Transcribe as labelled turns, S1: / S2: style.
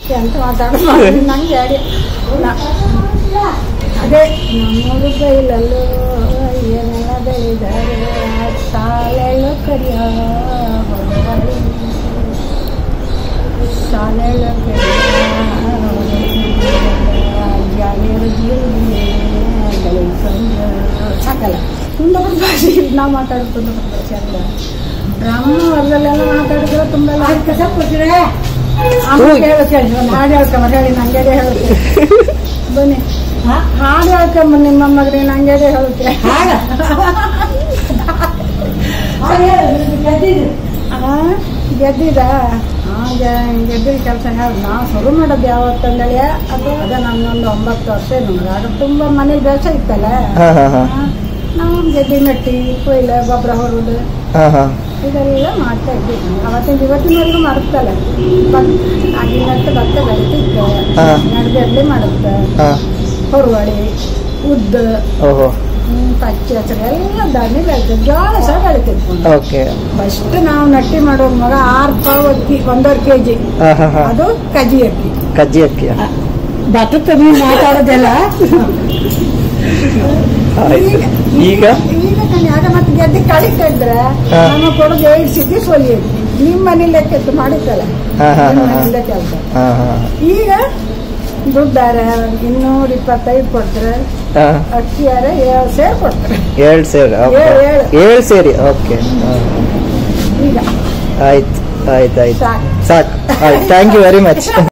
S1: ಎಂತ ಮಾತಾಡೋದು ನಂಗೆ ಅಡಿ ನಾ- ಅದೇ ನಮ್ಮೂರು ಬೈಲಲ್ಲೂ ಏನೆಲ್ಲ ಬೆಳೆದರೆ ಸಾಲೆಳು ಕರಿಯ ಹೊರಗಡೆ ಸಾಲೆಳು ಕರಿಯ ಜಾಲಿಯರು ಜೀವನೇ ಸಾಕಲ್ಲ ಕುಂದಪುರ ಭಾಷೆ ನಾವು ಮಾತಾಡೋದು ಕುಂದಪುರ ಭಾಷೆ ಅಲ್ಲ ನಮ್ಮ ಹೊರದಲ್ಲೆಲ್ಲ ಮಾತಾಡಿದ್ರೆ ತುಂಬ ಕಸ ಕೊಡ್ತೀರೇ ಆಮೇಲೆ ಹೇಳುತ್ತೆ ಒಂದು ಹಾಡು ಹೇಳ್ಕೊಂಬ ಹೇಳಿ ನಂಗೆ ಹೇಳುತ್ತೆ ಬನ್ನಿ ಹಾಡು ಹೇಳ್ಕೊಂಬ ನಿಮ್ಮ ಮಗನಿಗೆ ನಂಗೆ ಹೇಳುತ್ತೆ ಆ, ಗೆದ್ದಿದ ಹಾಗೆ ಗೆದ್ದಿದ ಕೆಲಸ ಹೇಳಿ ನಾವು ಶುರು ಮಾಡೋದು ಯಾವತ್ತಂದೇಳಿ ಅದು ಅದೇ ನನ್ನೊಂದು ಒಂಬತ್ತು ವರ್ಷ ನಮ್ಗೆ ಆಗ ತುಂಬ ಮನೇಲಿ ಬೇಸ ಇತ್ತಲ್ಲ
S2: ಹಾ ಹಾ ಹಾ
S1: ಆ, ನಾವು ಗೆದ್ದಿ ಮೆಟ್ಟಿ ಕೊಯ್ಲು ಗೊಬ್ಬರ ಹೊರೋದು
S2: ಹಾ ಹಾ
S1: ಇದೆಲ್ಲ ಮಾಡ್ತಾ ಇದ್ವಿ ಅವತ್ತಿನ ಇವತ್ತಿನವರೆಗೂ ಮಾಡುತ್ತಲ್ಲ ಆಗಿನಷ್ಟು ಭತ್ತ ಬೆಳಿತಿತ್ತು
S2: ಹಾ.
S1: ನಡ್ಗೆಡ್ಲಿ ಮಾಡುತ್ತೆ
S2: ಹಾ
S1: ಹೊರವಳಿ ಉದ್ದ
S2: ಓಹೋ
S1: ಹ್ಮ್, ಪಚ್ಚೆ ಹಸಿರು ಎಲ್ಲ ಧಾನ್ಯ ಬೆಳಿತಿದ್ವಿ ಜೋಳ ಸಹ ಬೆಳಿತಿದ್ವಿ
S2: ಓಕೆ
S1: ಫಸ್ಟ್ ನಾವು ನಟ್ಟಿ ಮಾಡೋ ಮಗ ಆರು ಪಾವ್ ಅಕ್ಕಿ ಒಂದೂವರೆ ಕೆ ಜಿ
S2: ಹಾ ಹಾ ಹಾ
S1: ಅದು ಕಜಿ ಅಕ್ಕಿ
S2: ಕಜ್ಜಿ ಅಕ್ಕಿ
S1: ಭತ್ತದ ನೀವು ಮಾತಾಡೋದೆಲ್ಲ
S2: ಆಯ್ತು ಈಗ
S1: ಈಗ ನಾನು ಯಾಕ ಮತ್ತೆ ಗೆದ್ದೆ ಕಡಿತಾ ಇದ್ರೆ
S2: ಹಾ.
S1: ನಮ್ಮ ಕೊಡೋದು ಏಳು ಸಿಟಿ ಸೊಲಿ ನಿಮ್ಮ ಮನೇಲೆ ಕೆತ್ತು ಮಾಡಿತ್ತಲ್ಲ
S2: ಹಾ, ಹಾ,
S1: ನಿಮ್ಮ
S2: ಹಾ, ಹಾ.
S1: ಮನೆಯಲ್ಲೇ ಕೆಲಸ
S2: ಹಾ ಹಾ
S1: ಈಗ ದುಡ್ಡಾರ ಇನ್ನೂರ ಇಪ್ಪತ್ತೈದು ಕೊಡ್ತಾರೆ
S2: ಹಾ
S1: ಅಕ್ಕಿಯಾರ ಏಳು ಸೇರ್ ಕೊಡ್ತಾರೆ
S2: ಏಳು ಸೇರಿ ಓಕೆ
S1: ಏಳು, ಏಳು.
S2: ಏಳು ಸೇರಿ ಓಕೆ
S1: ಈಗ
S2: ಆಯ್ತು ಆಯ್ತು ಆಯ್ತು
S1: ಸಾಕು
S2: ಸಾಕು ಆಯ್ತು ಥ್ಯಾಂಕ್ ಯು ವೆರಿ ಮಚ್